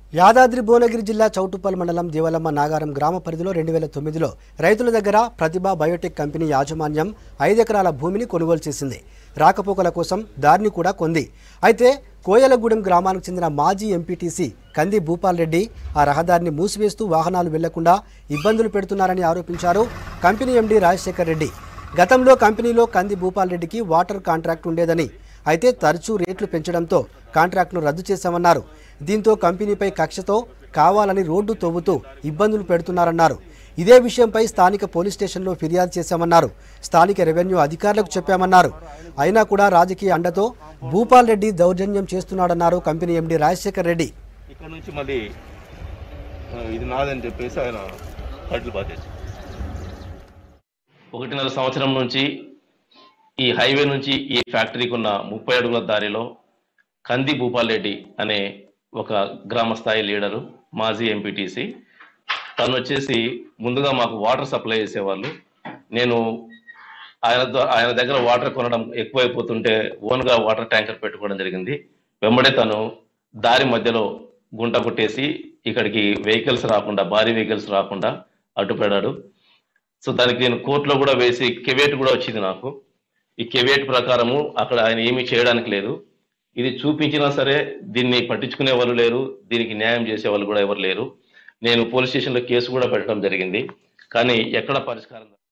యాదాద్రి భువనగిరి జిల్లా చౌటుప్పల్ మండలం దేవలమ్మ నాగారం గ్రామ పరిధిలో రెండు వేల తొమ్మిదిలో రైతుల దగ్గర ప్రతిభ బయోటెక్ కంపెనీ యాజమాన్యం ఐదెకరాల భూమిని కొనుగోలు చేసింది రాకపోకల కోసం దారిని కూడా కొంది అయితే కోయలగూడెం గ్రామానికి చెందిన మాజీ ఎంపీటీసీ కంది భూపాల్ రెడ్డి ఆ రహదారిని మూసివేస్తూ వాహనాలు వెళ్లకుండా ఇబ్బందులు పెడుతున్నారని ఆరోపించారు కంపెనీ ఎండీ రాజశేఖర్ రెడ్డి గతంలో కంపెనీలో కంది భూపాల్ రెడ్డికి వాటర్ కాంట్రాక్ట్ ఉండేదని అయితే తరచూ రేట్లు పెంచడంతో కాంట్రాక్ట్ను రద్దు చేశామన్నారు దీంతో కంపెనీపై కక్షతో కావాలని రోడ్డు తవ్వుతూ ఇబ్బందులు పెడుతున్నారన్నారు ఇదే విషయంపై స్థానిక పోలీస్ స్టేషన్లో ఫిర్యాదు చేశామన్నారు స్థానిక రెవెన్యూ అధికారులకు చెప్పామన్నారు అయినా కూడా రాజకీయ అండతో భూపాల్ రెడ్డి దౌర్జన్యం చేస్తున్నాడన్నారు కంపెనీ ఎండీ రాజశేఖర్ రెడ్డి ఇక్కడ నుంచి మళ్ళీ ఆ, ఇది నాదని చెప్పేసి ఆయన కట్లు బాధేసి ఒకటిన్నర సంవత్సరం నుంచి ఈ హైవే నుంచి ఈ ఫ్యాక్టరీకి ఉన్న ముప్పై అడుగుల దారిలో కంది భూపాల్ రెడ్డి అనే ఒక గ్రామ స్థాయి లీడరు మాజీ ఎంపీటీసీ తను వచ్చేసి ముందుగా మాకు వాటర్ సప్లై చేసేవాళ్ళు నేను ఆయన ద్వా- ఆయన దగ్గర వాటర్ కొనడం ఎక్కువైపోతుంటే ఓన్గా వాటర్ ట్యాంకర్ పెట్టుకోవడం జరిగింది వెంబడే తను దారి మధ్యలో గుంట కొట్టేసి ఇక్కడికి వెహికల్స్ రాకుండా భారీ వెహికల్స్ రాకుండా అడ్డుపడ్డాడు సో దానికి నేను కోర్టులో కూడా వేసి కెవేట్ కూడా వచ్చింది నాకు ఈ కెవేట్ ప్రకారము అక్కడ ఆయన ఏమీ చేయడానికి లేదు ఇది చూపించినా సరే దీన్ని పట్టించుకునే వాళ్ళు లేరు దీనికి న్యాయం చేసే వాళ్ళు కూడా ఎవరు లేరు నేను పోలీస్ స్టేషన్లో కేసు కూడా పెట్టడం జరిగింది కానీ ఎక్కడ పరిష్కారం